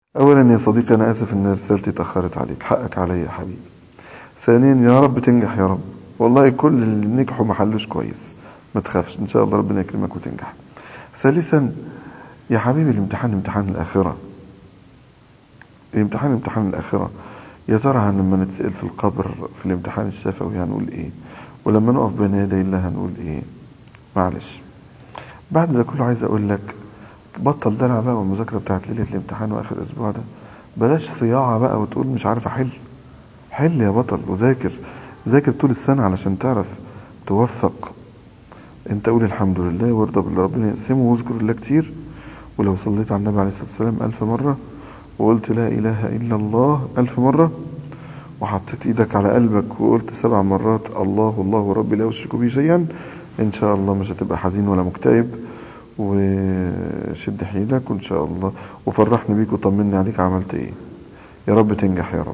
اولا يا صديقي انا اسف ان رسالتي اتاخرت عليك حقك عليا يا حبيبي ثانيا يا رب تنجح يا رب والله كل اللي نجحوا ما حلوش كويس ما تخافش ان شاء الله ربنا يكرمك وتنجح ثالثا يا حبيبي الامتحان امتحان الاخره الامتحان امتحان الاخره يا ترى لما نتسال في القبر في الامتحان الشفوي هنقول ايه ولما نقف بين يدي الله هنقول ايه معلش بعد ده كله عايز اقول لك بطل دلع بقى والمذاكره بتاعت ليله الامتحان واخر اسبوع ده بلاش صياعه بقى وتقول مش عارف احل حل يا بطل وذاكر ذاكر طول السنه علشان تعرف توفق انت قول الحمد لله وارضى باللي ربنا يقسمه واذكر الله كتير ولو صليت على النبي عليه الصلاه والسلام ألف مره وقلت لا اله الا الله ألف مره وحطيت ايدك على قلبك وقلت سبع مرات الله الله ربي لا اشرك به شيئا ان شاء الله مش هتبقى حزين ولا مكتئب وشد حيلك وان شاء الله وفرحني بيك وطمني عليك عملت ايه يا رب تنجح يا رب